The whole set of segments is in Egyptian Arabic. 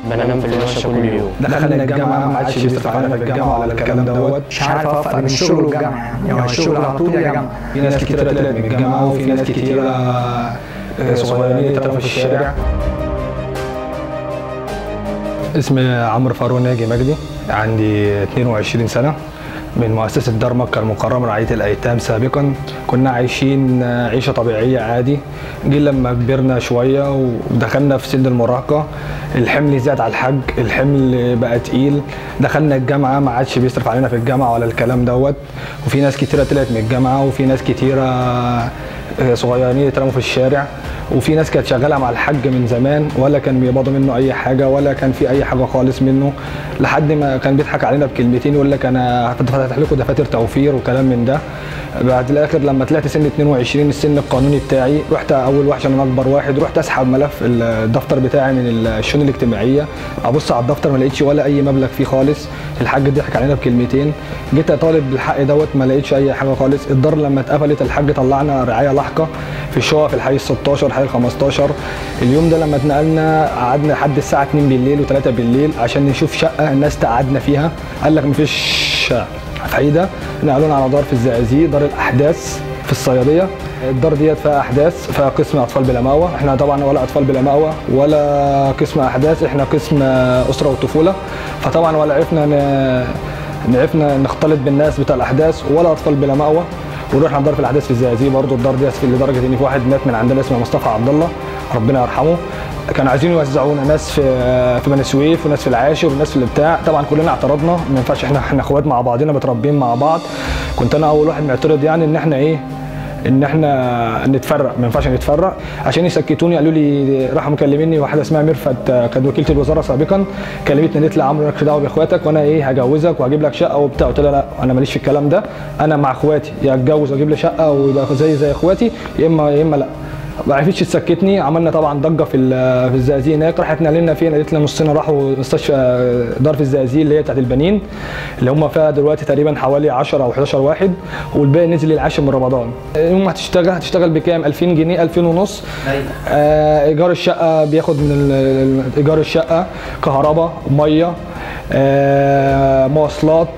بنام في الورشه كل يوم دخلنا الجامعه ما عادش بيصرف علينا في الجامعه ولا الكلام دوت مش عارف اوفق بين الشغل والجامعه يعني يعني الشغل على طول يا جامعه في ناس كتيره طلعت من الجامعه وفي ناس كتيره آه، صغيرين اترموا في الشارع اسمي عمرو فاروق ناجي مجدي عندي 22 سنه من مؤسسة دار مكة المكرمة رعاية الأيتام سابقا كنا عايشين عيشة طبيعية عادي جه لما كبرنا شوية ودخلنا في سن المراهقة الحمل زاد على الحاج الحمل بقى تقيل دخلنا الجامعة ما عادش بيصرف علينا في الجامعة ولا الكلام دوت وفي ناس كتيرة طلعت من الجامعة وفي ناس كتيرة آه، صغيرين اترموا في الشارع وفي ناس كانت شغاله مع الحاج من زمان ولا كان بيقبضوا منه اي حاجه ولا كان في اي حاجه خالص منه لحد ما كان بيضحك علينا بكلمتين يقول لك انا فاتح لكم دفاتر توفير وكلام من ده بعد الاخر لما طلعت سن 22 السن القانوني بتاعي رحت اول واحد عشان انا اكبر واحد رحت اسحب ملف الدفتر بتاعي من الشؤون الاجتماعيه ابص على الدفتر ما لقيتش ولا اي مبلغ فيه خالص الحاج ضحك علينا بكلمتين جيت اطالب بالحق دوت ما لقيتش اي حاجه خالص الدار لما اتقفلت الحاج طلعنا رعايه لاحقه في الشقق في الحي ال 16 الحي ال 15 اليوم ده لما اتنقلنا قعدنا لحد الساعه 2 بالليل و3 بالليل عشان نشوف شقه الناس تقعدنا فيها قال لك مفيش فايده نقلونا على دار في الزقازيق دار الاحداث في الصياديه الدار ديت فيها احداث فيها قسم اطفال بلا مأوى احنا طبعا ولا اطفال بلا مأوى ولا قسم احداث احنا قسم اسره وطفوله فطبعا ولا عرفنا ن- عرفنا نختلط بالناس بتاع الاحداث ولا اطفال بلا مأوى ورحنا دار في الاحداث في الزقازيق برضه الدار دي في لدرجه ان في واحد مات من عندنا اسمه مصطفى عبد الله ربنا يرحمه كانوا عايزين يوزعونا ناس في في بني سويف وناس في العاشر وناس في البتاع طبعا كلنا اعترضنا ما ينفعش احنا احنا اخوات مع بعضنا متربيين مع بعض كنت انا اول واحد معترض يعني ان احنا ايه ان احنا نتفرق ما ينفعش نتفرق عشان يسكتوني قالوا لي راحوا مكلميني واحده اسمها ميرفت آه، كانت وكيله الوزاره سابقا كلمتني قالت لي عمرو مالكش دعوه باخواتك وانا ايه هجوزك وهجيب لك شقه وبتاع قلت لها لا انا ماليش في الكلام ده انا مع اخواتي يا اتجوز واجيب لي شقه ويبقى زي زي اخواتي يا اما يا اما لا ما عرفتش تسكتني عملنا طبعا ضجه في ال- في الزقازيق هناك راحت نقلنا فين قالت لنا نصنا راحوا مستشفى دار في الزقازيق اللي هي بتاعت البنين اللي هم فيها دلوقتي تقريبا حوالي 10 او 11 واحد والباقي نزل العاشر من رمضان يوم ما هتشتغل هتشتغل بكام 2000 جنيه 2000 ونص آه ايجار الشقه بياخد من ال- ال- ايجار الشقه كهرباء ميه آه مواصلات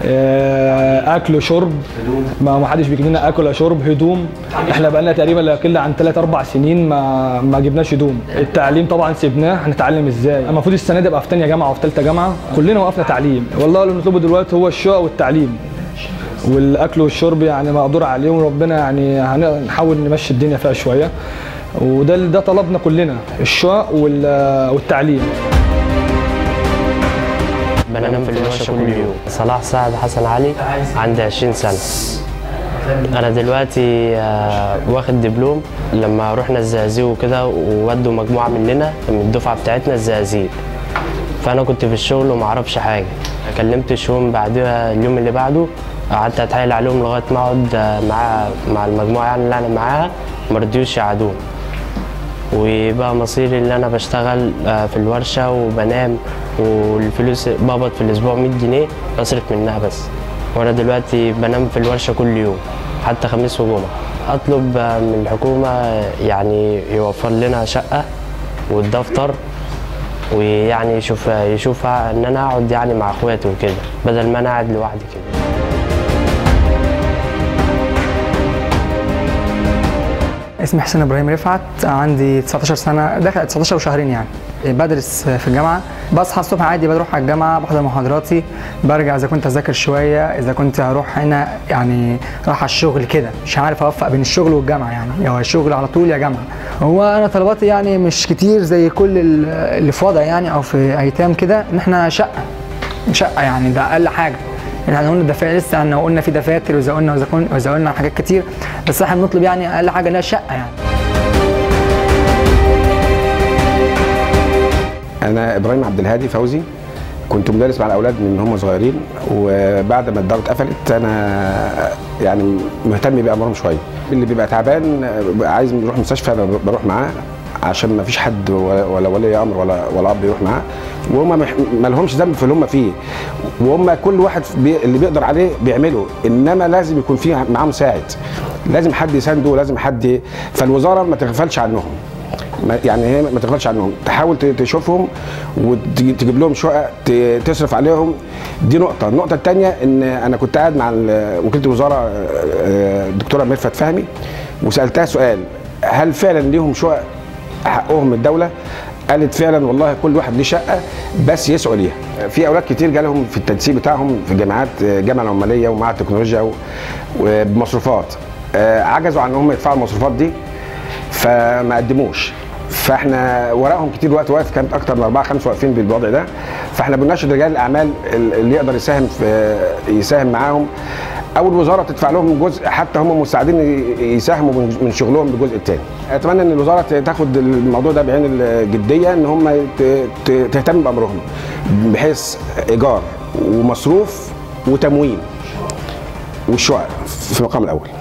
آه، اكل وشرب ما ما حدش بيجيب لنا اكل ولا شرب هدوم احنا بقى لنا تقريبا لا يقل عن 3 4 سنين ما ما جبناش هدوم التعليم طبعا سيبناه هنتعلم ازاي المفروض السنه دي ابقى في ثانيه جامعه وفي ثالثه جامعه كلنا وقفنا تعليم والله اللي بنطلبه دلوقتي هو الشقق والتعليم والاكل والشرب يعني مقدور عليهم وربنا يعني هنحاول نمشي الدنيا فيها شويه وده ده طلبنا كلنا الشقق وال- والتعليم بنام في الورشه كل يوم صلاح سعد حسن علي عندي 20 سنه انا دلوقتي آه، واخد دبلوم لما رحنا الزقازيق وكده وودوا مجموعه مننا من الدفعه بتاعتنا الزقازيق فانا كنت في الشغل وما اعرفش حاجه كلمت الشؤون بعدها اليوم اللي بعده قعدت اتحايل عليهم لغايه ما اقعد آه، مع مع المجموعه يعني اللي انا معاها ما رضيوش يقعدوني وبقى مصيري اللي انا بشتغل آه، في الورشه وبنام والفلوس بقبض في الاسبوع 100 جنيه بصرف منها بس وانا دلوقتي بنام في الورشه كل يوم حتى خميس وجمعه اطلب آه، من الحكومه يعني يوفر لنا شقه والدفتر ويعني يشوف يشوف ان انا اقعد يعني مع اخواتي وكده بدل ما انا قاعد لوحدي كده اسمي حسين ابراهيم رفعت عندي 19 سنه داخل 19 وشهرين يعني بدرس في الجامعه بصحى الصبح عادي بروح على الجامعه بحضر محاضراتي برجع اذا كنت اذاكر شويه اذا كنت هروح هنا يعني رايح على الشغل كده مش عارف اوفق بين الشغل والجامعه يعني يا الشغل على طول يا جامعه هو انا طلباتي يعني مش كتير زي كل ال- اللي في وضع يعني او في ايتام كده ان احنا شقه شقه يعني ده اقل حاجه احنا قلنا دفاتر لسه احنا قلنا في دفاتر واذا قلنا واذا كنا واذا قلنا حاجات كتير بس احنا بنطلب يعني اقل حاجه انها شقه يعني انا ابراهيم عبد الهادي فوزي كنت مدرس مع الاولاد من هم صغيرين وبعد ما الدار اتقفلت انا يعني مهتم بامرهم شويه اللي بيبقى تعبان بيبقى عايز يروح مستشفى انا بروح معاه عشان ما فيش حد ولا ولا ولي امر ولا ولا اب يروح معاه وهم مح- ما لهمش ذنب في اللي هم فيه وهم كل واحد بي اللي بيقدر عليه بيعمله انما لازم يكون في معاه مساعد لازم حد يسانده لازم حد فالوزاره ما تغفلش عنهم ما- يعني هي ما تغفلش عنهم تحاول ت- تشوفهم وتجيب لهم شقق ت- تصرف عليهم دي نقطه النقطه الثانيه ان انا كنت قاعد مع ال- وكيله الوزاره آه، الدكتوره ميرفت فهمي وسالتها سؤال هل فعلا ليهم شقق حقهم من الدوله قالت فعلا والله كل واحد ليه شقه بس يسعوا ليها في اولاد كتير جالهم في التنسيق بتاعهم في جامعات الجامعه العماليه ومعهد التكنولوجيا و- وبمصروفات آه، عجزوا عن ان هم يدفعوا المصروفات دي فما قدموش فاحنا وراهم كتير وقت واقف كانت اكتر من اربعه خمسه واقفين بالوضع ده فاحنا بنناشد رجال الاعمال اللي يقدر يساهم في يساهم معاهم او الوزاره تدفع لهم جزء حتى هم مساعدين يساهموا من من شغلهم بالجزء الثاني اتمنى ان الوزاره تاخد الموضوع ده بعين الجديه ان هم ت- ت- تهتم بامرهم بحيث ايجار ومصروف وتموين والشقق في المقام الاول